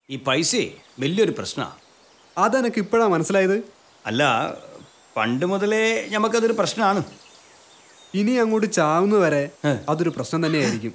ഈ പൈസയെ വലിയൊരു പ്രശ്നമാണ് അതെനക്ക് ഇപ്പോഴാ മനസ്സിലായത് അല്ല പണ്ട് മുതലേ നമുക്കതൊരു പ്രശ്നമാണ് ഇനി അങ്ങോട്ട് ചാവുന്നവരെ അതൊരു പ്രശ്നം തന്നെയായിരിക്കും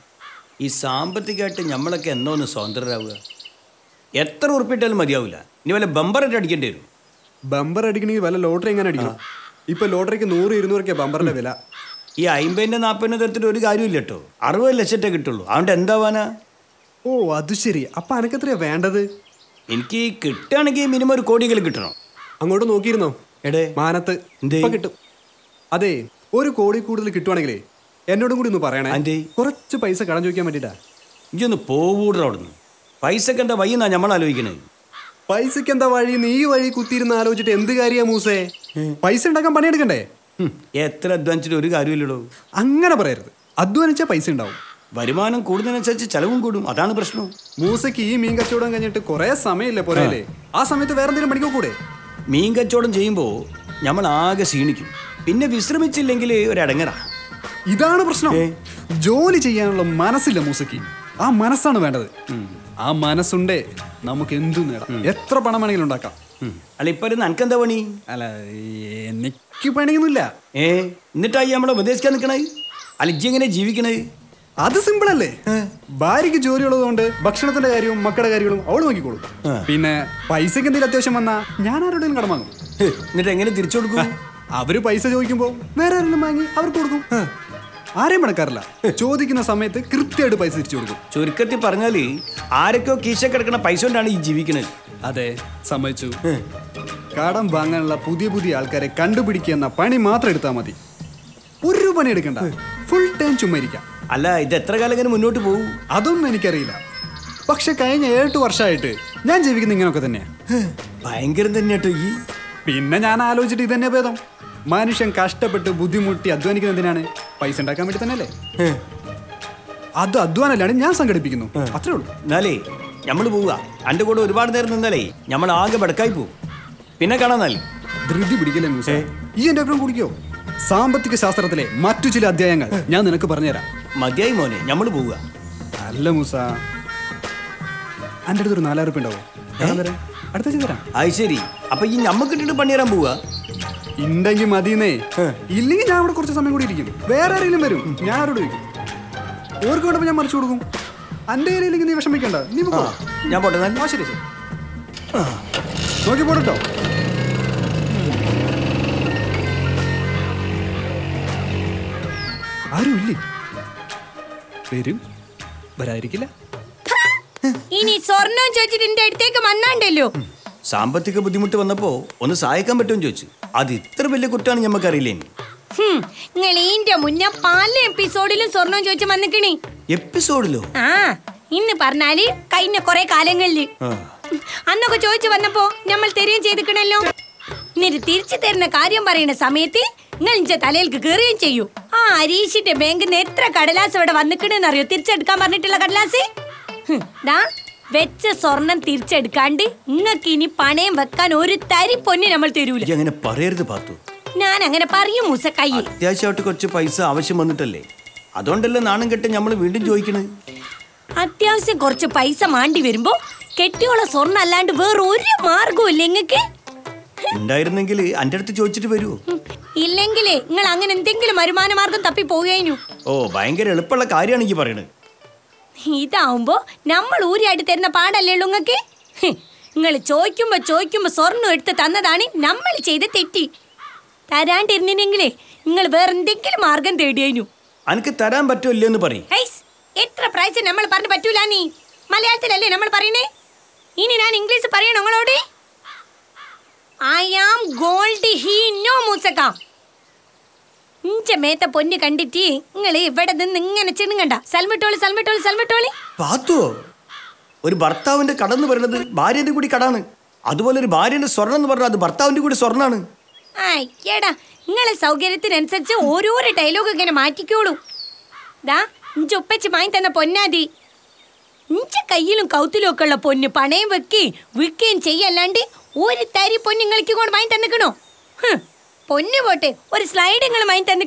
ഈ സാമ്പത്തികമായിട്ട് നമ്മളൊക്കെ എന്നോ ഒന്ന് സ്വതന്ത്രരാവുക എത്ര ഉറപ്പിട്ടാലും മതിയാവില്ല ഇനി വല്ല ബമ്പറായിട്ട് അടിക്കേണ്ടി വരും ബമ്പർ അടിക്കണമെങ്കിൽ വല്ല ലോട്ടറി എങ്ങനെ അടിക്കണം ഇപ്പൊ ലോട്ടറിക്ക് നൂറ് ഇരുന്നൂറൊക്കെ ബമ്പറിന്റെ വില ഈ അമ്പതിൻ്റെ നാൽപ്പതിൻ്റെ തരത്തിൽ ഒരു കാര്യമില്ല കേട്ടോ അറുപത് ലക്ഷത്തെ കിട്ടുള്ളൂ അതുകൊണ്ട് എന്താവാനാ ഓ അത് ശരി അപ്പൊ അനക്കെത്രയാ വേണ്ടത് എനിക്ക് കിട്ടുകയാണെങ്കിൽ മിനിമം ഒരു കോടിയെങ്കിലും കിട്ടണം അങ്ങോട്ട് നോക്കിയിരുന്നോ എടേ മാനത്ത് എന്തേ? ഇപ്പൊ കിട്ടും അതെ ഒരു കോടി കൂടുതൽ കിട്ടുവാണെങ്കിലേ എന്നോടും കൂടി ഒന്ന് പറയണേ എന്തേ? കുറച്ച് പൈസ കടം ചോദിക്കാൻ വേണ്ടിട്ടാ ഇഞ്ചൊന്ന് പോവൂട അവിടുന്ന് പൈസക്ക് എന്താ വയ്യെന്നാ നമ്മൾ ആലോചിക്കണത് പൈസക്ക് എന്താ വഴി നീ ഈ വഴി കുത്തിയിരുന്ന് ആലോചിച്ചിട്ട് എന്ത് കാര്യാ മൂസേ പൈസ ഉണ്ടാക്കാൻ പണിയെടുക്കണ്ടേ ഹും, എത്ര അധ്വാനിച്ചിട്ട് ഒരു കാര്യമില്ലടോ അങ്ങനെ പറയരുത് അധ്വാനിച്ചാ പൈസ ഉണ്ടാവും വരുമാനം കൂടുന്നതിനനുസരിച്ച് ചെലവും കൂടും അതാണ് പ്രശ്നം മൂസയ്ക്ക് ഈ മീൻ കച്ചവടം കഴിഞ്ഞിട്ട് കുറെ സമയമില്ലേ പോരല്ലേ ആ സമയത്ത് വേറെ എന്തെങ്കിലും പണിക്കോ കൂടെ മീൻ കച്ചവടം ചെയ്യുമ്പോൾ നമ്മൾ ആകെ ക്ഷീണിക്കും പിന്നെ വിശ്രമിച്ചില്ലെങ്കിൽ ഒരു അടങ്ങറാ ഇതാണ് പ്രശ്നം ജോലി ചെയ്യാനുള്ള മനസ്സില്ല മൂസയ്ക്ക് ആ മനസ്സാണ് വേണ്ടത് ആ മനസ്സുണ്ടേ നമുക്ക് എന്തും നേടാം എത്ര പണം വേണമെങ്കിലും ഉണ്ടാക്കാം അല്ല ഇപ്പൊ നനക്കെന്താ പണി അല്ല എനിക്ക് പണിയൊന്നുമില്ല ഏ എന്നിട്ടായി നമ്മളെ ഉപദേശിക്കാൻ നിൽക്കണേ അല്ല ഇജ്ജി എങ്ങനെ ജീവിക്കണേ അത് സിമ്പിൾ അല്ലേ ഭാര്യയ്ക്ക് ജോലി ഉള്ളതുകൊണ്ട് ഭക്ഷണത്തിന്റെ കാര്യവും മക്കളുടെ കാര്യങ്ങളും അവള് നോക്കിക്കോളും പിന്നെ പൈസക്ക് എന്തെങ്കിലും അത്യാവശ്യം വന്നാ ഞാൻ ആരോടെങ്കിലും കടം വാങ്ങും ഹ്, എന്നിട്ട് എങ്ങനെ തിരിച്ചു കൊടുക്കും അവര് പൈസ ചോദിക്കുമ്പോ വേറെ ആരെങ്കിലും വാങ്ങി അവർക്ക് കൊടുക്കും ആരെയും മടക്കാറില്ല ചോദിക്കുന്ന സമയത്ത് കൃത്യമായിട്ട് പൈസ തിരിച്ചു കൊടുക്കും ചുരുക്കത്തിൽ പറഞ്ഞാല് ആരൊക്കെയോ കീശ കിടക്കണ പൈസ കൊണ്ടാണ് ഈ ജീവിക്കണത് അതെ സമ്മതിച്ചു കടം വാങ്ങാനുള്ള പുതിയ പുതിയ ആൾക്കാരെ കണ്ടുപിടിക്കുക എന്ന പണി മാത്രം എടുത്താൽ മതി ഒരു പണി എടുക്കണ്ട ഫുൾ ടൈം ചുമ്മാ ഇരിക്കാം അല്ല ഇത് എത്ര കാലം ഇങ്ങനെ മുന്നോട്ട് പോകും അതൊന്നും എനിക്കറിയില്ല പക്ഷെ കഴിഞ്ഞ ഏഴെട്ട് വർഷമായിട്ട് ഞാൻ ജീവിക്കുന്ന ഇങ്ങനെയൊക്കെ തന്നെയാ ഭയങ്കരം തന്നെ കേട്ടോ ഈ പിന്നെ ഞാൻ ആലോചിച്ചിട്ട് ഇതന്നെ ഭേദം മനുഷ്യൻ കഷ്ടപ്പെട്ട് ബുദ്ധിമുട്ടി അധ്വാനിക്കുന്നതിനാണ് പൈസ ഉണ്ടാക്കാൻ വേണ്ടി തന്നെയല്ലേ അത് അധ്വാനല്ലാണ് ഞാൻ സംഘടിപ്പിക്കുന്നു അത്രേ ഉള്ളൂ എന്നാലേ നമ്മൾ പോവുക എൻ്റെ കൂടെ ഒരുപാട് നേരം നിന്നാലേ നമ്മൾ ആകെ ബടക്കായി പോവും പിന്നെ കാണാൻ നല്ല ധൃതി പിടിക്കല്ലേ മൂസേ ഈ എന്റെ ഒപ്പം കുടിക്കോ സാമ്പത്തിക ശാസ്ത്രത്തിലെ മറ്റു ചില അധ്യായങ്ങൾ ഞാൻ നിനക്ക് പറഞ്ഞുതരാം മതിയായി മോനെ നമ്മൾ പോവുക അല്ല മൂസ എൻ്റെ അടുത്ത് ഒരു നാലായിരം ഉറുപ്പ് ഉണ്ടാവോ തരാൻ തരാം അടുത്ത ആഴ്ച തരാം അത് ശരി അപ്പൊ ഈ ഞമ്മക്കിട്ടിട്ട് പണി തരാൻ പോവുക ഉണ്ടെങ്കിൽ മതിയെന്നേ ഇല്ലെങ്കിൽ ഞാൻ അവിടെ കുറച്ച് സമയം കൂടി ഇരിക്കും വേറെ ആരെങ്കിലും വരും ഞാൻ ആരോട് ചോദിക്കും ഓർക്ക് വേണ്ടപ്പോൾ ഞാൻ മറിച്ചു കൊടുക്കും എൻ്റെ കയ്യിലേക്ക് നീ വിഷമിക്കണ്ട നീ പൊക്കോ. ഞാൻ പോട്ടെ എന്നാൽ. ആ ശരി ശരി നോക്കി പോട്ടോ ആരും ഇല്ലേ വരും വരാതിരിക്കില്ല ഇനി സ്വർണം ചോദിച്ചിട്ട് എന്റെ അടുത്തേക്ക് വന്നാണ്ടല്ലോ സാമ്പത്തിക ബുദ്ധിമുട്ട് വന്നപ്പോ ഒന്ന് സഹായിക്കാൻ പറ്റുമെന്ന് ചോദിച്ചു അത് ഇത്ര വലിയ കുറ്റാണ് ഞമ്മക്കറിയില്ലേ നിങ്ങൾ ഈന്റെ മുന്നേ പല എപ്പിസോഡിലും സ്വർണം ചോദിച്ചു വന്നിക്കണേ എപ്പിസോഡിലോ ആ ഇന്ന് പറഞ്ഞാല് കഴിഞ്ഞ കൊറേ കാലങ്ങളില് ആ. അന്നൊക്കെ ചോദിച്ചു വന്നപ്പോ നമ്മൾ തരുകയും ചെയ്തിക്കണല്ലോ എന്നിട്ട് തിരിച്ചു തരുന്ന കാര്യം പറയുന്ന സമയത്ത് നിങ്ങൾ ഇഞ്ച തലയിൽക്ക് കയറുകയും ചെയ്യൂ ആ അരീഷിന്റെ ബാങ്കിൽ നിന്ന് എത്ര കടലാസ് ഇവിടെ വന്നിക്കണെന്ന് അറിയോ തിരിച്ചെടുക്കാൻ പറഞ്ഞിട്ടുള്ള കടലാസ് ഹും, ദാ വെച്ച സ്വർണം തിരിച്ചെടുക്കാണ്ട് നിങ്ങൾക്ക് ഇനി പണയം വെക്കാൻ ഒരു തരി പൊന്നി നമ്മൾ തരൂല ഇജ്ജ് അങ്ങനെ പറയരുത് പാത്തു ഞാൻ അങ്ങനെ പറയും മൂസക്കയ്യെ അത്യാവശ്യമായിട്ട് കുറച്ച് പൈസ ആവശ്യം വന്നിട്ടല്ലേ അതുകൊണ്ടല്ലേ നാണം കെട്ട് നമ്മൾ വീണ്ടും ചോദിക്കണത് അത്യാവശ്യം കുറച്ച് പൈസ മാണ്ടി വരുമ്പോ കെട്ടിയോളെ സ്വർണ്ണം അല്ലാണ്ട് വേറെ ഒരു മാർഗവും ഇല്ല നിങ്ങക്ക് ഉണ്ടായിരുന്നെങ്കിൽ എൻ്റെ അടുത്ത് ചോദിച്ചിട്ട് വരുമോ ഇല്ലെങ്കിലേ നിങ്ങൾ അങ്ങനെ എന്തെങ്കിലും വരുമാന മാർഗം തപ്പി പോവുകഴിഞ്ഞു ഓ ഭയങ്കര എളുപ്പമുള്ള കാര്യമാണ് ഈ പറയണത് ഇതാവുമ്പോ നമ്മൾ ഊരിയായിട്ട് തരുന്ന പാടല്ലേ ഉള്ളൂ നിങ്ങക്ക് നിങ്ങൾ ചോദിക്കുമ്പോ ചോദിക്കുമ്പോ സ്വർണ്ണം എടുത്ത് തന്നതാണ് നമ്മൾ ചെയ്ത തെറ്റി തരാണ്ടിരുന്നില്ലെങ്കിലേ നിങ്ങൾ വേറെ എന്തെങ്കിലും മാർഗം തേടിയതിനു അനക്ക് തരാൻ പറ്റുമോ ഇല്ലയോ എന്ന് പറയും ഹൈസ് എത്ര പ്രാവശ്യം നമ്മൾ പറഞ്ഞു പറ്റൂല നീ മലയാളത്തിലല്ലേ നമ്മൾ പറയണേ ഇനി ഞാൻ ഇംഗ്ലീഷ് പറയണോ നിങ്ങളോട് I am gold he no മൂസക്ക ഇഞ്ച മേത്ത പൊന്ന് കണ്ടിട്ട് നിങ്ങൾ ഇവിടെ നിന്ന് ഇങ്ങനെ ചിണുങ്ങണ്ട സൽമിട്ടോളി സൽമിട്ടോളി സൽമിട്ടോളി പാത്തുവോ ഒരു ഭർത്താവിന്റെ കടന്ന് പറയുന്നത് ഭാര്യന്റെ കൂടി കടാണ് അതുപോലെ ഒരു ഭാര്യന്റെ സ്വർണം എന്ന് പറഞ്ഞാൽ അത് ഭർത്താവിന്റെ കൂടി സ്വർണ്ണാണ് അയ്യടാ നിങ്ങളെ സൗകര്യത്തിനനുസരിച്ച് ഓരോരോ ഡയലോഗ് ഇങ്ങനെ മാറ്റിക്കോളൂ ദാ ഇഞ്ച ഉപ്പച്ച് വാങ്ങി തന്ന പൊന്നാതി ഇഞ്ച കയ്യിലും കൗത്തിലും ഒക്കെ ഉള്ള പൊന്ന് പണയം വെക്കുകയും വിൽക്കുകയും ചെയ്യല്ലാണ്ട് ഒരു തരി പൊന്ന് നിങ്ങൾക്ക് കൊണ്ട് വാങ്ങി തന്നിക്കണോ ഹ്, പൊന്ന് പോട്ടെ ഒരു സ്ലൈഡ് നിങ്ങൾ വാങ്ങി തന്നിക്കണോ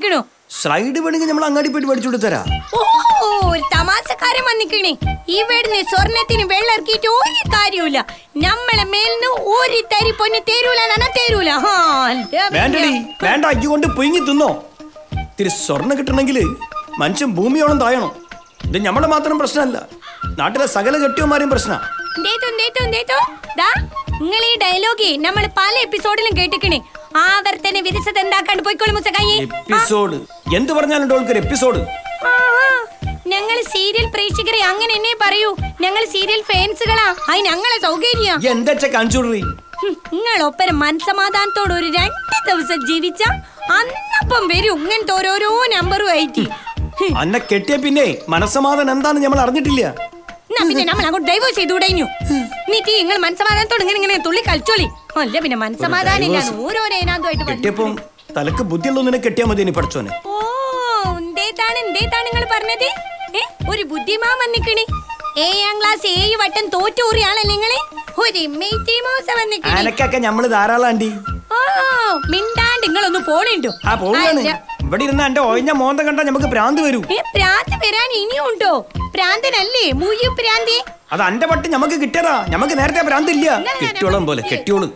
സ്ലൈഡ് വേണമെങ്കിൽ നമ്മൾ അങ്ങാടി പോയിട്ട് പഠിച്ചു കൊടുത്തരാ ഓ ഒരു തമാശക്കാരൻ വന്നിക്കണേ ഇവിടുന്ന് സ്വർണത്തിന് വെള്ളം ഇറക്കിയിട്ട് ഒരു കാര്യമില്ല നമ്മളെ മേലിന് ഒരു തരി പൊന്ന് തരൂല എന്നാ തരൂല ഹാ, അല്ല വേണ്ടടി പിന്നെ. വേണ്ട അയ്യ കൊണ്ട് പൊങ്ങി തിന്നോ ഇത്തിരി സ്വർണ്ണം കിട്ടണമെങ്കിൽ മനുഷ്യൻ ഭൂമിയോളം തായണം ഇത് നമ്മളെ മാത്രം പ്രശ്നമല്ല നാട്ടിലെ സകല കെട്ടിയന്മാരെയും പ്രശ്ന എന്തേത്തോ, എന്തേത്തോ, എന്തേത്തോ? ദാ, നിങ്ങൾ ഈ ഡയലോഗ് നമ്മൾ പല എപ്പിസോഡിലും കേട്ടിക്കണേ ആവർത്തന വിരസത എന്താക്കാണ്ട് പോയിക്കോളൂ മുസക്കായി എപ്പിസോഡ് എന്ത് പറഞ്ഞാലും ഡോൾക്കൊരു എപ്പിസോഡ് ഞങ്ങൾ സീരിയൽ പ്രേക്ഷകരെ അങ്ങനെ എന്നെ പറയൂ ഞങ്ങൾ സീരിയൽ ഫാൻസുകളാ അത് ഞങ്ങളെ സൗകര്യ ഈ എന്താ കാണിച്ചോടറി നിങ്ങൾ ഒപ്പരം മനസമാധാനത്തോടെ ഒരു രണ്ട് ദിവസം ജീവിച്ച അന്നപ്പം വരും ഇങ്ങനത്തെ ഓരോരോ നമ്പറും ആയിട്ട് ഹ്, അന്നെ കെട്ടിയ പിന്നെ മനസ്സമാധാനം എന്താന്ന് നമ്മൾ അറിഞ്ഞിട്ടില്ല എന്നാ പിന്നെ നമ്മൾ അങ്ങോട്ട് ഡൈവേഴ്സ് ചെയ്ത് വിടഞ്ഞു എന്നിട്ട് നിങ്ങൾ മനസമാധാനത്തോടെ ഇങ്ങനെ ഇങ്ങനെ തുള്ളി കളിച്ചോളി അല്ല പിന്നെ മനസമാധാനം ഇല്ലാന്ന് ഓരോരോ ഏനാന്തമായിട്ട് കെട്ടിയപ്പം തലക്ക് ബുദ്ധിയുള്ള നിന്നെ കെട്ടിയാ മതി ഇനി പഠിച്ചോനെ ഓ എന്തേതാണ് എന്തേതാണ് നിങ്ങൾ പറഞ്ഞത് ഏ ഒരു ബുദ്ധിമാൻ വന്നിക്കണ് ഏഴാം ക്ലാസ് ഏഴ് വട്ടം തോറ്റൂറിയാണല്ലോ നിങ്ങള് ഒരു മെയ്റ്റി മോശ വന്നിക്കണ് ആനക്കൊക്കെ നമ്മള് ധാരാളാണ്ടി ഓ മിണ്ടാണ്ട് നിങ്ങളൊന്ന് പോണിണ്ടോ ആ പോവുകയാണ് ഇവിടെ ഇരുന്ന എന്റെ ഒഴിഞ്ഞ മോന്ത കണ്ടാ നമുക്ക് ഭ്രാന്ത് വരൂ ഏ പ്രാന്ത് വരാൻ ഇനിയും ഉണ്ടോ പ്രാന്തനല്ലേ മൂയ്യ പ്രാന്തി അത് അന്റെ പട്ടി നമുക്ക് കിട്ടിയതാ നമുക്ക് നേരത്തെ ഭ്രാന്ത് ഇല്ല ഇല്ല, ഇല്ല, കെട്ടിയോളം പോലെ നമുക്ക് കെട്ടിയോള്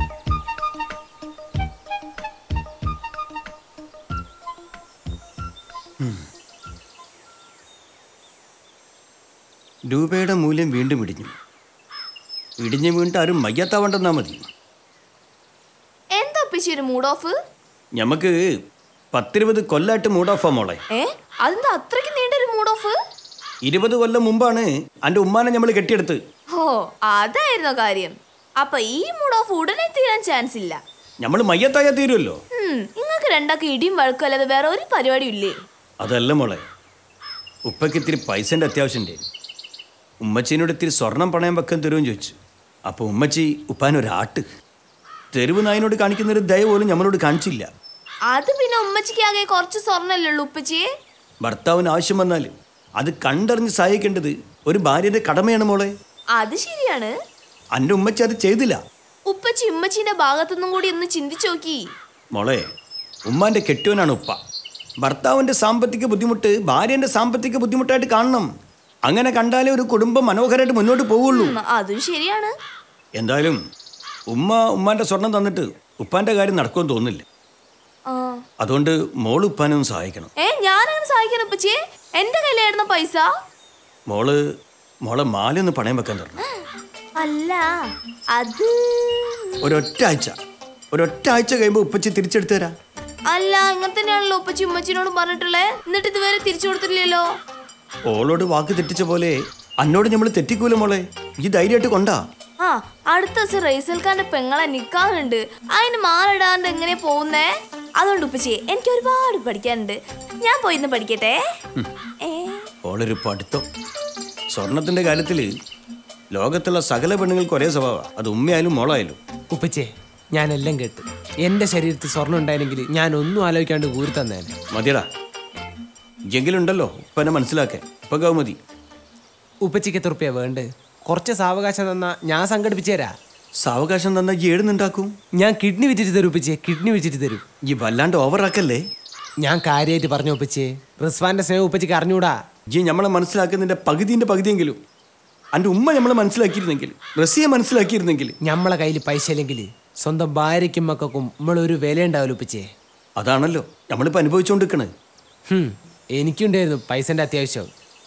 ഉം. രൂപയുടെ മൂല്യം വീണ്ടും ഇടിഞ്ഞു ഇടിഞ്ഞു വീണിട്ട് ആരും മയ്യത്താവണ്ടെന്നാ മതി എന്താ ഉപ്പച്ചി ഒരു മൂഡ് ഓഫ് ഞമ്മക്ക് പത്തിരുപത് കൊല്ലായിട്ട് മൂഡ് ഓഫാ മോളെ ഏ അതെന്താ അത്രയ്ക്ക് നീണ്ടൊരു മൂഡ് ഓഫ് ഇരുപത് കൊല്ലം മുമ്പാണ് എൻ്റെ ഉമ്മാനെ നമ്മൾ കെട്ടിയെടുത്ത് ഓ അതായിരുന്നോ കാര്യം അപ്പൊ ഈ മൂഡ് ഓഫ് ഉടനെ തീരാൻ ചാൻസ് ഇല്ല നമ്മൾ മയ്യത്തായ തീരുമല്ലോ നിങ്ങൾക്ക് രണ്ടാൾക്ക് ഇടിയും വഴക്കും അല്ലാതെ വേറെ ഒരു പരിപാടിയും ഇല്ലേ അതല്ല മോളെ ഉപ്പയ്ക്ക് ഇത്തിരി പൈസൻ്റെ അത്യാവശ്യമുണ്ട് ഉമ്മച്ചീനോട് ഇത്തിരി സ്വർണം പണയം വെക്കാൻ തരുമെന്ന് ചോദിച്ചു അപ്പോൾ ഉമ്മച്ചി ഉപ്പാനൊരാട്ട് തെരുവ് നായനോട് കാണിക്കുന്നൊരു ദയ പോലും നമ്മളോട് കാണിച്ചില്ല അത് പിന്നെ ഉമ്മച്ചിക്ക് ആകെ കുറച്ച് സ്വർണ്ണല്ലേ ഉള്ളൂ ഉപ്പച്ചിയെ ഭർത്താവിന് ആവശ്യം വന്നാൽ അത് കണ്ടറിഞ്ഞ് സഹായിക്കേണ്ടത് ഒരു ഭാര്യയുടെ കടമയാണ് മോളെ അത് ശരിയാണ് എൻ്റെ ഉമ്മച്ചി അത് ചെയ്തില്ല ഉപ്പച്ചി ഉമ്മച്ചിന്റെ ഭാഗത്തുനിന്നും കൂടി ഒന്ന് ചിന്തിച്ചു നോക്കി മോളെ ഉമ്മാൻ്റെ കെട്ടിയവനാണ് ഉപ്പ ഭർത്താവിൻ്റെ സാമ്പത്തിക ബുദ്ധിമുട്ട് ഭാര്യൻ്റെ സാമ്പത്തിക ബുദ്ധിമുട്ടായിട്ട് കാണണം അങ്ങനെ കണ്ടാലേ ഒരു കുടുംബം മനോഹരമായിട്ട് മുന്നോട്ട് പോവുള്ളൂ ഉം, അതും ശരിയാണ് എന്തായാലും ഉമ്മ ഉമ്മാന്റെ സ്വർണം തന്നിട്ട് ഉപ്പാന്റെ കാര്യം നടക്കുമെന്ന് തോന്നുന്നില്ല ആ. അതുകൊണ്ട് മോള് ഉപ്പാനൊന്ന് സഹായിക്കണം ഏ ഞാനങ്ങനെ സഹായിക്കാൻ ഉപ്പച്ചിയെ എന്റെ കയ്യിലായിരുന്ന പൈസ മോള് മോളെ മാലയൊന്ന് പണയം വെക്കാൻ തരണം അല്ല അത് ഒരൊറ്റ ആഴ്ച ഒരൊറ്റ ആഴ്ച കഴിയുമ്പോൾ ഉപ്പച്ചി തിരിച്ചെടുത്തു തരാം അല്ല ഇങ്ങനെ തന്നെയാണല്ലോ ഉപ്പച്ചി ഉമ്മച്ചിനോട് പറഞ്ഞിട്ടുള്ളേ എന്നിട്ട് ഇതുവരെ തിരിച്ചു കൊടുത്തില്ലല്ലോ ഓളോട് വാക്ക് തെറ്റിച്ച പോലെ അന്നോട് നമ്മൾ തെറ്റിക്കൂല മോളെ ഈ ധൈര്യമായിട്ട് കൊണ്ടാ ആ അടുത്ത ദിവസം റൈസൽ ഖാന്റെ പെങ്ങളെ നിക്കാറുണ്ട് അതിന് മാറിടാണ്ട് എങ്ങനെ പോകുന്നേ അതുകൊണ്ട് ഉപ്പച്ചി എനിക്ക് ഒരുപാട് പഠിക്കാനുണ്ട് ഞാൻ പോയി ഇന്ന് പഠിക്കട്ടെ ഏ ഓളൊരു പഠിത്തം സ്വർണത്തിന്റെ കാര്യത്തിൽ ലോകത്തുള്ള സകല പെണ്ണുങ്ങൾക്ക് ഒരേ സ്വഭാവം അത് ഉമ്മയായാലും മോളായാലും ഉപ്പച്ചേ ഞാനെല്ലാം കേട്ട് എൻ്റെ ശരീരത്തിൽ സ്വർണ്ണം ഉണ്ടായിരുന്നെങ്കിൽ ഞാൻ ഒന്നും ആലോചിക്കാണ്ട് ഊരി തന്നേനെ മതിയടാ എങ്കിലുണ്ടല്ലോ ഉപ്പനെ മനസ്സിലാക്കാൻ ഉപ്പക്കാവ് മതി ഉപ്പച്ചിക്ക് എത്ര റുപ്യ വേണ്ട കുറച്ച് സാവകാശം തന്നാ ഞാൻ സംഘടിപ്പിച്ചു തരാ സാവകാശം തന്നാ ഈ ഏടുന്നുണ്ടാക്കും ഞാൻ കിഡ്നി വിറ്റിട്ട് തരും ഉപ്പച്ചേ കിഡ്നി വിറ്റിട്ട് തരും ഈ വല്ലാണ്ട് ഓവറാക്കല്ലേ ഞാൻ കാര്യമായിട്ട് പറഞ്ഞു ഉപ്പച്ചേ റിസ്വാന്റെ സ്നേഹം ഉപ്പച്ചിക്ക് അറിഞ്ഞൂടാ ഈ നമ്മളെ മനസ്സിലാക്കുന്നതിന്റെ പകുതിന്റെ പകുതിയെങ്കിലും എൻ്റെ ഉമ്മ നമ്മളെ മനസ്സിലാക്കിയിരുന്നെങ്കിൽ റസിയെ മനസ്സിലാക്കിയിരുന്നെങ്കിൽ ഞമ്മളെ കയ്യിൽ പൈസ ഇല്ലെങ്കിൽ സ്വന്തം ഭാര്യയ്ക്കും മക്കൾക്കും നമ്മളൊരു വില ഉണ്ടാവില്ല ഉപ്പച്ചേ അതാണല്ലോ നമ്മളിപ്പോൾ അനുഭവിച്ചുകൊണ്ടിരിക്കണേ ഹും, എനിക്കുണ്ടായിരുന്നു പൈസൻ്റെ അത്യാവശ്യം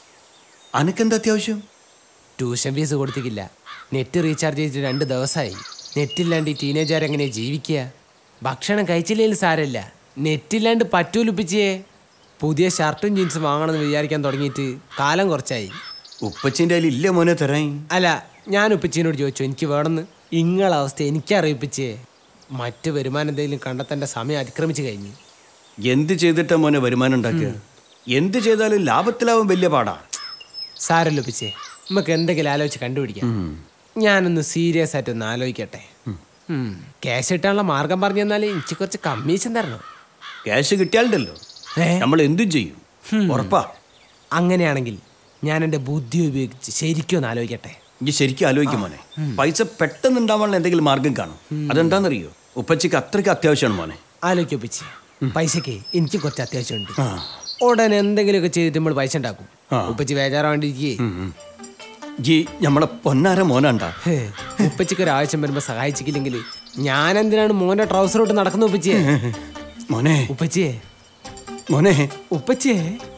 അനക്കെന്താ അത്യാവശ്യം ട്യൂഷൻ ഫീസ് കൊടുത്തിക്കില്ല നെറ്റ് റീചാർജ് ചെയ്തിട്ട് രണ്ട് ദിവസമായി നെറ്റില്ലാണ്ട് ഈ ടീനേജർ എങ്ങനെ ജീവിക്കുക ഭക്ഷണം കഴിച്ചില്ലെങ്കിൽ സാരമില്ല നെറ്റില്ലാണ്ട് പറ്റൂലിപ്പിച്ചേ പുതിയ ഷർട്ടും ജീൻസും വാങ്ങണമെന്ന് വിചാരിക്കാൻ തുടങ്ങിയിട്ട് കാലം കുറച്ചായി ഉപ്പച്ചിൻ്റെ അതിൽ ഇല്ല മോനെ തരാൻ അല്ല ഞാൻ ഉപ്പച്ചീനോട് ചോദിച്ചു എനിക്ക് വേണമെന്ന് ഇങ്ങളെ അവസ്ഥ എനിക്കറിയിപ്പിച്ചേ മറ്റ് വരുമാനം എന്തെങ്കിലും കണ്ടെത്തേണ്ട സമയം അതിക്രമിച്ച് കഴിഞ്ഞു എന്ത് ചെയ്തിട്ടാ മോനെ വരുമാനം ഉണ്ടാക്കുക എന്ത് ചെയ്താലും ലാഭത്തിലാവും വലിയ പാടാ സാരല്ല ഉപ്പിച്ചേ നമുക്ക് എന്തെങ്കിലും ആലോചിച്ച് കണ്ടുപിടിക്കാം ഞാനൊന്ന് സീരിയസ് ആയിട്ട് ഒന്ന് ആലോചിക്കട്ടെ ഉം. ക്യാഷ് കിട്ടാനുള്ള മാർഗം പറഞ്ഞു തന്നാൽ എനിക്ക് കുറച്ച് കമ്മീഷൻ തരണം ക്യാഷ് കിട്ടിയാലുണ്ടല്ലോ ഏ? നമ്മൾ എന്തും ചെയ്യും ഉറപ്പാ അങ്ങനെയാണെങ്കിൽ ഞാൻ എൻ്റെ ബുദ്ധി ഉപയോഗിച്ച് ശരിക്കും ഒന്ന് ആലോചിക്കട്ടെ ഇനി ശരിക്കും ആലോചിക്കും മോനെ പൈസ പെട്ടെന്ന് ഉണ്ടാവാനുള്ള എന്തെങ്കിലും മാർഗം കാണും അതെന്താണെന്നറിയോ ഉപ്പച്ചിക്ക് അത്രയ്ക്ക് അത്യാവശ്യമാണ് മോനെ ആലോചിക്കും ഉപ്പിച്ചേ പൈസക്ക് എനിക്ക് കുറച്ച് അത്യാവശ്യമുണ്ട് ആ ഉടനെ എന്തെങ്കിലുമൊക്കെ ചെയ്തിട്ട് നമ്മൾ പൈസ ഉണ്ടാക്കും ആ. ഉപ്പച്ചി ബേജാറാണ്ടിരിക്കേ ജി നമ്മളെ പൊന്നാര മോനാണ്ടാ ഉപ്പച്ചിക്ക് ഒരു ആവശ്യം വരുമ്പോ സഹായിച്ചില്ലെങ്കിൽ ഞാൻ എന്തിനാണ് മോന്റെ ട്രൗസറോട്ട് നടക്കുന്ന ഉപ്പച്ചിയെ മോനെ ഉപ്പച്ചിയെ മോനെ ഉപ്പച്ചിയെ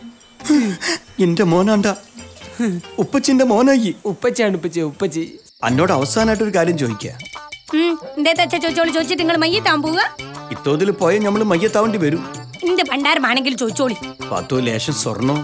എന്റെ മോനാണ്ടാ ഉപ്പച്ചിന്റെ മോനായി ഉപ്പച്ചിയാണ് ഉപ്പച്ചി ഉപ്പച്ചി എന്നോട് അവസാനമായിട്ട് ഒരു കാര്യം ചോദിക്കുക ഉം, എന്തേത്ത അച്ഛ ചോദിച്ചോളൂ ചോദിച്ചിട്ട് നിങ്ങൾ മയ്യത്താൻ പോവുക ഇത്തോതിൽ പോയ നമ്മൾ മയ്യത്താവേണ്ടി വരും എന്റെ ഭണ്ഡാരമാണെങ്കിൽ ചോദിച്ചോളി പത്തോ ലേശം സ്വർണം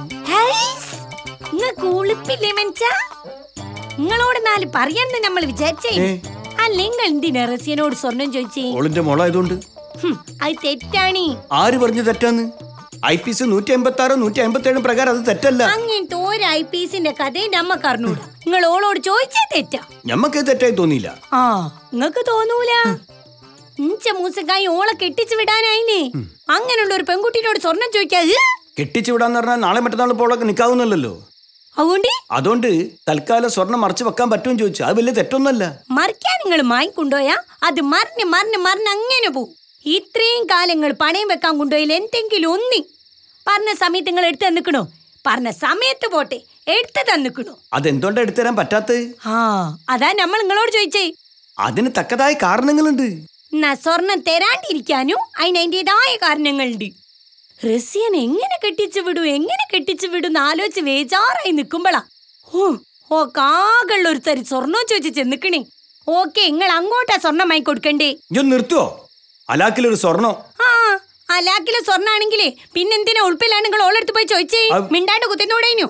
നിങ്ങൾക്ക് ഉളുപ്പില്ലേ മനുഷ്യ നിങ്ങളോട് നാല് പറയാന്ന് നമ്മൾ വിചാരിച്ചേ ഏ. അല്ലെങ്കിൽ എന്തിനാ റസിയനോട് സ്വർണം ചോദിച്ചേ ഓളിന്റെ മോളായതുകൊണ്ട് ഹും, അത് തെറ്റാണി ആര് പറഞ്ഞു തെറ്റാന്ന് ഐ പി സി നൂറ്റി അമ്പത്തി ആറോ നൂറ്റി അമ്പത്തി ഏഴും പ്രകാരം അത് തെറ്റല്ല അങ്ങനത്തെ ഒരു ഐ പി എസിന്റെ കഥയും നമ്മക്ക് അറിഞ്ഞൂടാ നിങ്ങൾ ഓളോട് ചോദിച്ചേ തെറ്റാ ഞമ്മക്ക് തെറ്റായി തോന്നിയില്ല ആ നിങ്ങക്ക് തോന്നൂല ഇഞ്ച മൂസക്കായി ഓളെ കെട്ടിച്ചു വിടാനായില്ലേ അങ്ങനെയുള്ള ഒരു പെൺകുട്ടിയോട് സ്വർണം ചോദിക്കാത് കെട്ടിച്ചു വിടാന്ന് പറഞ്ഞാൽ നാളെ മറ്റന്നാൾ പോളൊക്കെ നിൽക്കാവുന്നല്ലോ അതുകൊണ്ട് അതുകൊണ്ട് തൽക്കാലം സ്വർണം മറച്ചു വെക്കാൻ പറ്റുമെന്ന് ചോദിച്ചു അത് വലിയ തെറ്റൊന്നല്ല മറിക്കാൻ നിങ്ങൾ മായിക്കൊണ്ടുപോയാ അത് മറിഞ്ഞ് മറിഞ്ഞ് മറിഞ്ഞ് അങ്ങനെ പോവും ഇത്രയും കാലങ്ങൾ പണയം വെക്കാൻ കൊണ്ടുപോയില്ല എന്തെങ്കിലും ഒന്നി പറഞ്ഞ സമയത്ത് നിങ്ങൾ എടുത്ത് തന്നിക്കണോ പറഞ്ഞ സമയത്ത് പോട്ടെ എടുത്ത് തന്നിക്കണോ അതെന്തുകൊണ്ടാ എടുത്തുതരാൻ പറ്റാത്തത് ആ അതാ നമ്മൾ നിങ്ങളോട് ചോദിച്ചേ അതിന് തക്കതായ കാരണങ്ങളുണ്ട് എന്നാ സ്വർണം തരാണ്ടിരിക്കാനും അതിന് അതിൻ്റെതായ കാരണങ്ങളുണ്ട് റസിയൻ എങ്ങനെ കെട്ടിച്ചു വിടും എങ്ങനെ കെട്ടിച്ചു വിടും ആലോചിച്ച് വേജാറായി നിൽക്കുമ്പോളാ ഓ ഓ കാകളുള്ള ഒരു തരി സ്വർണം ചോദിച്ച് ചെന്നിക്കണേ ഓക്കെ നിങ്ങൾ അങ്ങോട്ടാ സ്വർണം വാങ്ങി കൊടുക്കണ്ടേ ഞാൻ നിർത്തുവോ അലാക്കിലൊരു സ്വർണം ആ അലാക്കിലെ സ്വർണ്ണാണെങ്കിലേ പിന്നെന്തിനാ ഉൾപ്പിലാണ് നിങ്ങൾ ഓളെടുത്ത് പോയി ചോദിച്ചേ അത്- മിണ്ടാണ്ട് കുത്തിനോടേനു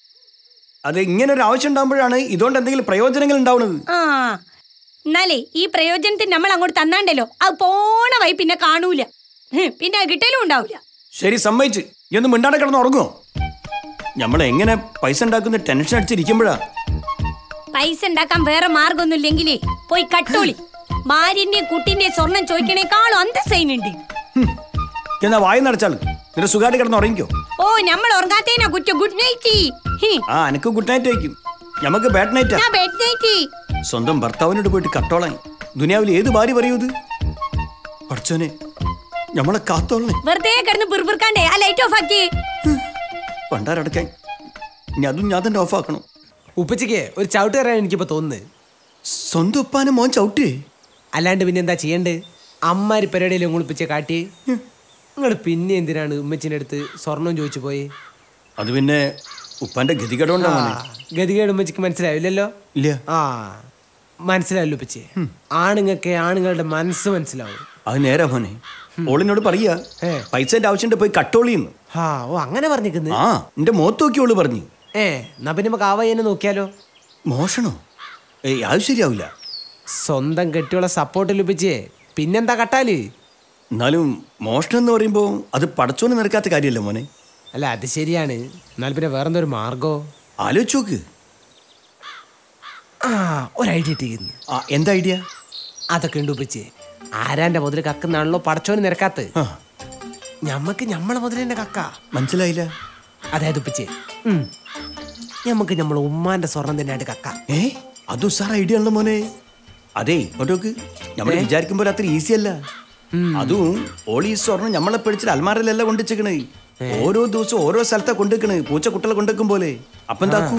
അത് ഇങ്ങനെ ഒരു ആവശ്യം ഉണ്ടാകുമ്പോഴാണ് ഇതുകൊണ്ട് എന്തെങ്കിലും പ്രയോജനങ്ങൾ ഉണ്ടാവുന്നത് ആ എന്നാലേ ഈ പ്രയോജനത്തിന് നമ്മൾ അങ്ങോട്ട് തന്നാണ്ടല്ലോ അത് പോണ വഴി പിന്നെ കാണൂല ഹ്, പിന്നെ അത് കിട്ടലും ഉണ്ടാവൂല ശരി സമ്മതിച്ച് ഈ ഒന്ന് മിണ്ടാടെ കിടന്ന് ഉറങ്ങുമോ നമ്മൾ എങ്ങനെ പൈസ ഉണ്ടാക്കുന്ന ടെൻഷൻ അടിച്ചിരിക്കുമ്പോഴാ പൈസ ഉണ്ടാക്കാൻ വേറെ മാർഗമൊന്നുമില്ലെങ്കിലേ പോയി കട്ടോളി ഭാര്യന്റെ കുട്ടിന്റെ സ്വർണം ചോദിക്കണേക്കാളും അന്തസ്സൈനുണ്ട് എന്നാ വായ നടച്ചാള് നിന്റെ സുഖമായിട്ട് കിടന്ന് ഉറങ്ങിക്കോ ഓ നമ്മൾ ഉറങ്ങാത്തേനാ കുറ്റം ഗുഡ് നൈറ്റ് ആ എനിക്ക് ഗുഡ് നൈറ്റ് വയ്ക്കും നമുക്ക് ബാഡ് നൈറ്റാ ഞാൻ ബെഡ് നൈറ്റ് സ്വന്തം ഭർത്താവിനോട് പോയിട്ട് കട്ടോളാൻ ദുനിയാവിൽ ഏത് ഭാര്യ പറയൂ ഇത് പഠിച്ചോനെ നമ്മളെ കാത്തോളനെ വെറുതെ കിടന്ന് ബിർബിർക്കാണ്ടേ ആ ലൈറ്റ് ഓഫ് ആക്കി പണ്ടാരടക്കാൻ ഇനി അതും ഞാൻ തന്നെ ഓഫാക്കണം ഉപ്പച്ചിക്ക് ഒരു ചവിട്ട് കയറാൻ എനിക്കിപ്പോ തോന്നുന്നത് സ്വന്തം ഉപ്പാനെ മോൻ ചവിട്ടേ അല്ലാണ്ട് പിന്നെ എന്താ ചെയ്യണ്ടേ അമ്മാരി പരിപാടിയിൽ ഉങ്ങളിപ്പിച്ച കാട്ടി നിങ്ങൾ പിന്നെ എന്തിനാണ് ഉമ്മച്ചിന്റെ അടുത്ത് സ്വർണം ചോദിച്ചു പോയി അത് പിന്നെ ഉപ്പാന്റെ ഗതികേടുകൊണ്ടാ മോനെ ഗതികേട് ഉമ്മച്ചിക്ക് മനസ്സിലാവില്ലല്ലോ ഇല്ല ആ മനസ്സിലായല്ലോ ഉപ്പച്ചി ആണുങ്ങൾക്ക് ആണുങ്ങളുടെ മനസ്സ് മനസ്സിലാവും അത് നേരാ മോനെ ഓളിനോട് പറയാ ഏ. പൈസന്റെ ആവശ്യമുണ്ട് പോയി കട്ടോളിന്ന് ആ ഓ അങ്ങനെ പറഞ്ഞിരിക്കുന്നു ആ എന്റെ മുഖത്ത് നോക്കി ഓള് പറഞ്ഞു ഏ എന്നാ പിന്നെ നമുക്ക് ആവായനെ നോക്കിയാലോ മോഷണോ ഏയ് അത് ശരിയാവില്ല സ്വന്തം കെട്ടിയുള്ള സപ്പോർട്ട് ലഭിച്ചേ പിന്നെന്താ കട്ടാല് എന്നാലും മോഷണം എന്ന് പറയുമ്പോ അത് പടച്ചോന് നിരക്കാത്ത കാര്യമല്ല മോനെ അല്ല അത് ശരിയാണ് എന്നാൽ പിന്നെ വേറെന്താ ഒരു മാർഗോ ആലോചിച്ച് നോക്ക് ആ ഒരു ഐഡിയ ഇട്ടിരിക്കുന്നു ആ എന്താ ഐഡിയ അതൊക്കെ ഉണ്ട് ഉപ്പിച്ച് ആരാന്റെ മുതൽ കക്കുന്നാണല്ലോ പടച്ചോന് നിരക്കാത്ത് ആ ഞമ്മക്ക് ഞമ്മളെ മുതൽ തന്നെ കക്ക മനസ്സിലായില്ല അതായത് ഉപ്പിച്ച് ഞമ്മക്ക് നമ്മളെ ഉമ്മാന്റെ സ്വർണം തന്നെയായിട്ട് കക്ക ഏ അതും സാർ ഐഡിയ ആണല്ലോ മോനെ അതെ ഒട്ടോക്ക് നമ്മൾ വിചാരിക്കുമ്പോൾ അത്ര ഈസി അല്ല അതും ഓളി ഈ സ്വർണം നമ്മളെ പിടിച്ചിട്ട് അൽമാരയിലല്ല കൊണ്ടുവച്ചേക്കണേ ഓരോ ദിവസവും ഓരോ സ്ഥലത്താ കൊണ്ടുവെക്കണേ പൂച്ച കുട്ടികളെ കൊണ്ടുവെക്കും പോലെ അപ്പൊ എന്താക്കൂ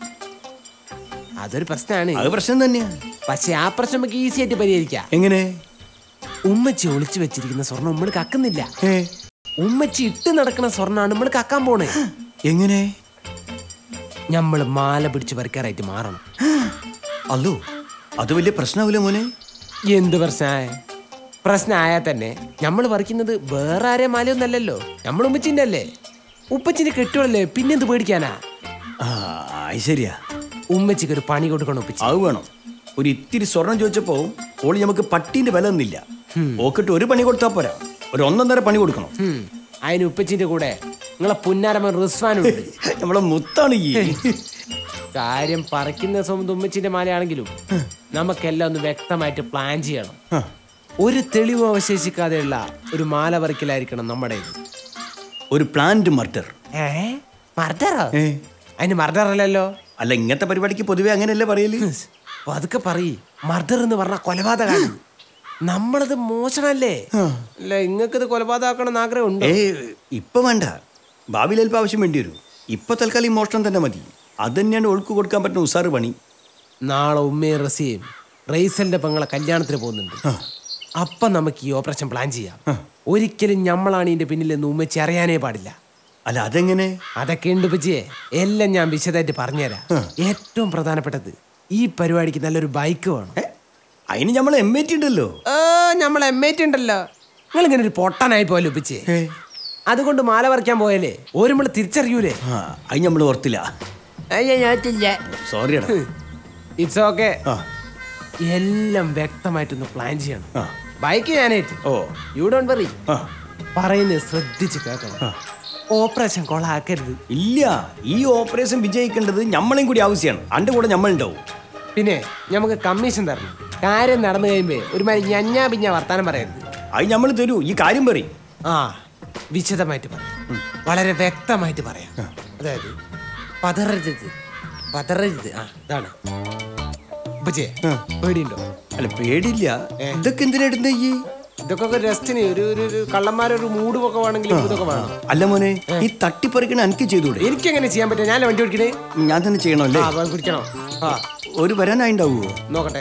അതൊരു പ്രശ്നമാണ് അത് പ്രശ്നം തന്നെയാ പക്ഷെ ആ പ്രശ്നം നമുക്ക് ഈസി ആയിട്ട് പരിഹരിക്കാം എങ്ങനെ ഉമ്മച്ചി ഒളിച്ചു വെച്ചിരിക്കുന്ന സ്വർണം നമ്മൾ കക്കുന്നില്ല ഏ ഉമ്മച്ചി ഇട്ട് നടക്കുന്ന സ്വർണ്ണമാണ് നമ്മൾ കക്കാൻ പോണേ എങ്ങനെ നമ്മൾ മാല പിടിച്ച് പറിക്കാറായിട്ട് മാറണം അല്ലോ അത് വലിയ പ്രശ്നമാവില്ല മോനെ എന്ത് പ്രശ്നമായ പ്രശ്നമായാൽ തന്നെ നമ്മൾ പറിക്കുന്നത് വേറെ ആരെ മാലയൊന്നല്ലല്ലോ നമ്മൾ ഉമ്മച്ചിന്റെ അല്ലേ ഉപ്പച്ചിന്റെ കെട്ടുകളല്ലേ പിന്നെന്ത് പേടിക്കാനാ ആ അത് ശരിയാ ഉമ്മച്ചിക്ക് ഒരു പണി കൊടുക്കണം ഉപ്പച്ചി അത് വേണം ഒരു ഇത്തിരി സ്വർണം ചോദിച്ചപ്പോ ഓളി നമുക്ക് പട്ടീന്റെ വില ഒന്നില്ല ഓക്കിട്ട് ഒരു പണി കൊടുത്താ പോരാ ഒരു ഒന്നൊന്നര പണി കൊടുക്കണം ഹും, അതിന് ഉപ്പച്ചിന്റെ കൂടെ നിങ്ങളെ പുന്നാരമ്മ റിസ്വാനുണ്ട് നമ്മളെ മുത്താണ് ഈ കാര്യം പറിക്കുന്ന സ്വന്തം ഉമ്മച്ചിന്റെ മാലയാണെങ്കിലും നമുക്കെല്ലാം ഒന്ന് വ്യക്തമായിട്ട് പ്ലാൻ ചെയ്യണം ആ, ഒരു തെളിവ് അവശേഷിക്കാതെയുള്ള ഒരു മാല പറിക്കലായിരിക്കണം നമ്മുടെ ഒരു പ്ലാന്റ് മർഡർ ഏ മർഡറോ ഏ അതിന് മർഡർ അല്ലല്ലോ അല്ല ഇങ്ങനത്തെ പരിപാടിക്ക് പൊതുവെ അങ്ങനെയല്ലേ പറയല് അതൊക്കെ പറയ് മർഡർ എന്ന് പറഞ്ഞ കൊലപാതകമാണ് നമ്മളത് മോശമല്ലേ അല്ല ഇങ്ങക്കിത് കൊലപാതകമാക്കണം എന്ന് ആഗ്രഹം ഉണ്ടോ ഏ ഇപ്പൊ വേണ്ട ഭാവിയിൽ ചിലപ്പോൾ ആവശ്യം വേണ്ടി വരും ഇപ്പൊ തൽക്കാലം ഈ മോഷണം തന്നെ മതി അത് തന്നെയാണ് ഒഴുക്ക് കൊടുക്കാൻ പറ്റുന്ന ഉസാറ് പണി നാളെ ഉമ്മയും റസിയും റൈസലിന്റെ പെങ്ങളെ കല്യാണത്തിന് പോകുന്നുണ്ട് അപ്പം നമുക്ക് ഈ ഓപ്പറേഷൻ പ്ലാൻ ചെയ്യാം ഒരിക്കലും ഞമ്മളാണ് ഇതിന്റെ പിന്നിലെന്ന് ഉമ്മച്ചി അറിയാനേ പാടില്ല അല്ല അതെങ്ങനെ അതൊക്കെ ഉണ്ട് പച്ചിയെ എല്ലാം ഞാൻ വിശദമായിട്ട് പറഞ്ഞുതരാം ഏറ്റവും പ്രധാനപ്പെട്ടത് ഈ പരിപാടിക്ക് നല്ലൊരു ബൈക്ക് വേണം ഏ? അതിന് നമ്മൾ എം എ ടി ഉണ്ടല്ലോ നമ്മൾ എം എ ഉണ്ടല്ലോ നിങ്ങൾ ഇങ്ങനെ ഒരു പൊട്ടനായി പോലെ ഉപ്പിച്ചേ അതുകൊണ്ട് മാല പറിക്കാൻ പോയാലേ ഒരു നമ്മൾ തിരിച്ചറിയൂലേ ആ അത് നമ്മൾ ഓർത്തില്ല സോറിയടാ ഇറ്റ്സ് ഓക്കെ ആ എല്ലാം വ്യക്തമായിട്ടൊന്ന് പ്ലാൻ ചെയ്യണം ആ. ബൈക്ക് ഞാനേറ്റ് ഓ യു ഡോണ്ട് വറി ആ പറയുന്നത് ശ്രദ്ധിച്ച് കേൾക്കണം ഓപ്പറേഷൻ കൊളാക്കരുത് ഇല്ല ഈ ഓപ്പറേഷൻ വിജയിക്കേണ്ടത് നമ്മളെയും കൂടി ആവശ്യമാണ് അന്റെ കൂടെ നമ്മളുണ്ടാവും പിന്നെ നമുക്ക് കമ്മീഷൻ തരണം കാര്യം നടന്നു കഴിയുമ്പോ ഒരുമാതിരി ഞഞ്ഞാ പിഞ്ഞ വർത്താനം പറയരുത് അത് നമ്മൾ തരൂ ഈ കാര്യം പറയും ആ വിശദമായിട്ട് പറയാം വളരെ വ്യക്തമായിട്ട് പറയാം അതായത് പതറരുത് പതറരുത് ആ ഇതാണ് ഉപ്പച്ചേ പേടിയുണ്ടോ അല്ല പേടില്ല ഇതൊക്കെ എന്തിനാ ഇടുന്ന ഈ ഇതൊക്കെ ഒരു രസത്തിന് ഒരു ഒരു ഒരു കള്ളന്മാരൊരു മൂഡ് ഒക്കെ വേണമെങ്കിൽ ഇതൊക്കെ വേണം അല്ല മോനെ ഈ തട്ടിപ്പറിക്കണ എനിക്ക് ചെയ്തൂടെ എനിക്കെങ്ങനെ ചെയ്യാൻ പറ്റും ഞാൻ വണ്ടി ഓടിക്കണേ ഞാൻ തന്നെ ചെയ്യണമല്ലേ ആ പോയി പിടിക്കണോ ആ ഒരു വരാനായിണ്ടാവുമോ നോക്കട്ടെ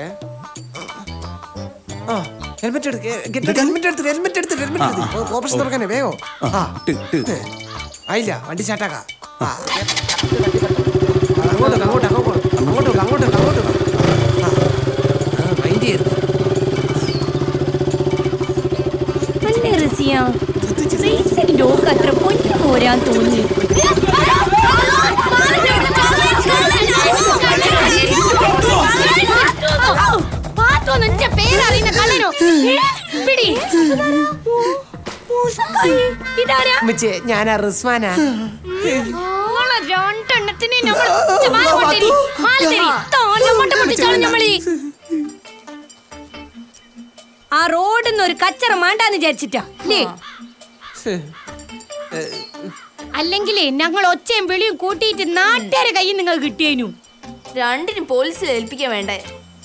ആ ഹെൽമെറ്റ് എടുക്ക് ഹെൽമെറ്റ് എടുത്ത് ഹെൽമെറ്റ് എടുത്ത് ഹെൽമെറ്റ് എടുത്ത് ഓപ്പറേഷൻ തുറക്കാനേ വേഗോ ആ ട്ട്, ട്ട്. ആയില്ല വണ്ടി സ്റ്റാർട്ടാക്കാം ആ. അങ്ങോട്ട് അങ്ങോട്ട് അങ്ങോട്ട് അങ്ങോട്ട് അങ്ങോട്ട് അങ്ങോട്ട് മൈൻഡ് ചെയ്യരുത് അല്ലേ റസിയ റീസെന്റ് ഓക്ക് അത്ര പൊന്നു പോരാൻ തോന്നി പേരറിയുന്ന കള്ളനോ പിടി ഇതാരാ ഉമ്മച്ചി ഞാൻ റിസ്വാനാ നിങ്ങളെ രണ്ടെണ്ണത്തിനെ നമ്മൾ മാല കൊണ്ടേരി മാല തരി തോന്നമോട്ട് പൊട്ടിച്ചാലും നമ്മളീ ആ റോഡിന്ന് ഒരു കച്ചറ മാണ്ടാന്ന് വിചാരിച്ചിട്ടാ അല്ലേ അല്ലെങ്കിലേ ഞങ്ങൾ ഒച്ചയും വിളിയും കൂട്ടിയിട്ട് നാട്ടുകാരെ കയ്യിൽ നിങ്ങൾ കിട്ടിയേനു രണ്ടിനും പോലീസിൽ ഏൽപ്പിക്കാൻ വേണ്ടേ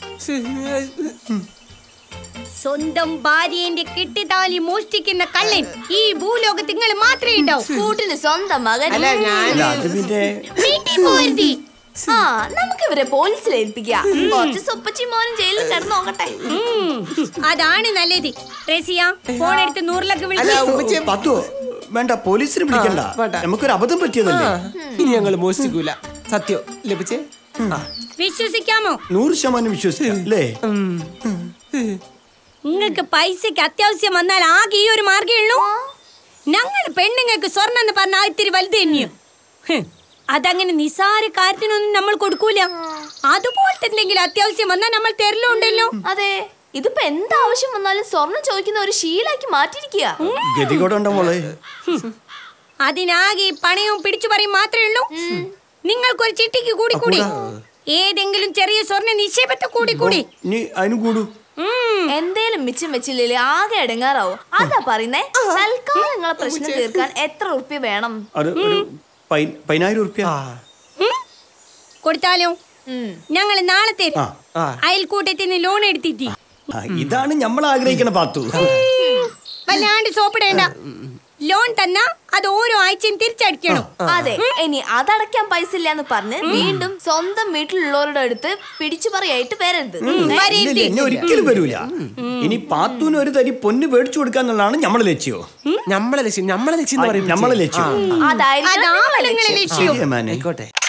സ്വന്തം ഭാര്യന്റെ കെട്ടിത്താലി മോഷ്ടിക്കുന്ന കള്ളൻ ഈ ഭൂലോകത്ത് നിങ്ങൾ മാത്രമേ ഉണ്ടാവൂ കൂട്ടിന് സ്വന്തം മകൻ അല്ല ഞാൻ അല്ല അത് പിന്നെ വീട്ടിൽ പോരുതി ആ നമുക്ക് ഇവരെ പോലീസിൽ ഏൽപ്പിക്കാം കുറച്ച് സുപ്പച്ചി മോനും ജയിലിൽ കിടന്നു നോക്കട്ടെ ഉം, അതാണ് നല്ലത് റസിയ ഫോൺ എടുത്ത് നൂറിലൊക്കെ അല്ല വിളിച്ചു ഉമ്മച്ചി പത്തോ വേണ്ട പോലീസിനെ വിളിക്കണ്ട ആ, വേണ്ട. നമുക്കൊരു അബദ്ധം പറ്റിയതല്ലേ ഇനി ഞങ്ങൾ മോഷ്ടിക്കൂല സത്യം ലഭിച്ചേ വിശ്വസിക്കാമോ നൂറ് ശതമാനം വിശ്വസിക്കാം അല്ലേ നിങ്ങൾക്ക് പൈസക്ക് അത്യാവശ്യം വന്നാൽ ആകെ ഈ ഒരു മാർഗേ ഉള്ളൂ ഞങ്ങൾ പെണ്ണുങ്ങൾക്ക് സ്വർണ്ണം എന്ന് പറഞ്ഞാൽ ഇത്തിരി വലുത് തന്നെയോ ഹ്, അതങ്ങനെ നിസാര കാര്യത്തിനൊന്നും നമ്മൾ കൊടുക്കൂല അതുപോലത്തെ എന്തെങ്കിലും അത്യാവശ്യം വന്നാൽ നമ്മൾ തരലുണ്ടല്ലോ അതെ ഇതിപ്പോ എന്താവശ്യം വന്നാലും സ്വർണം ചോദിക്കുന്ന ഒരു ശീലാക്കി മാറ്റിയിരിക്കുക ഗതികോടുണ്ടോ മോളെ അതിനാകെ ഈ പണയവും പിടിച്ചു പറയും മാത്രമേ ഉള്ളൂ നിങ്ങൾക്കൊരു ചിട്ടിക്ക് കൂടി കൂടി ഏതെങ്കിലും ചെറിയ സ്വർണ്ണ നിക്ഷേപത്തെ കൂടി കൂടി ഇനി അതിന് കൂടൂ ഉം. എന്തേലും മിച്ചം വെച്ചില്ലേ ആകെ ഇടങ്ങാറാവും അതാ പറയുന്നേ തൽക്കാലം നിങ്ങളെ പ്രശ്നം തീർക്കാൻ എത്ര ഉറുപ്പ്യ വേണം അത് ഒരു പൈ- പതിനായിരം ഉറുപ്പ്യ ഉം? കൊടുത്താലോ ഉം. ഞങ്ങൾ നാളെ തരും ആ ആ അയൽക്കൂട്ടത്തിൽ നിന്ന് ലോൺ എടുത്തിട്ട് ആ, ഇതാണ് നമ്മൾ ആഗ്രഹിക്കണ പാത്തു വല്ലാണ്ട് സോപ്പിടേണ്ട ലോൺ തന്നാ അത് ഓരോ ആഴ്ചയും തിരിച്ചടിക്കണം അതെ ഇനി അതടയ്ക്കാൻ പൈസ ഇല്ലാന്ന് പറഞ്ഞ് വീണ്ടും സ്വന്തം വീട്ടിലുള്ളവരുടെ അടുത്ത് പിടിച്ചു പറയായിട്ട് വരരുത് വരരുത്. ഇല്ലില്ല, എന്നെ ഒരിക്കലും വരൂല ഇനി പാത്തൂന് ഒരു തരി പൊന്ന് മേടിച്ചു കൊടുക്കാന്നുള്ളതാണ് നമ്മളെ ലക്ഷ്യോ നമ്മളെ ലക്ഷ്യം നമ്മളെ ലക്ഷ്യം എന്ന് പറയും നമ്മളെ ലക്ഷ്യം അതായിരിക്കും അതാ നിങ്ങളെ നിങ്ങളെ ലക്ഷ്യം. ലക്ഷ്യം ശരിയാ മാനെ ആയിക്കോട്ടെ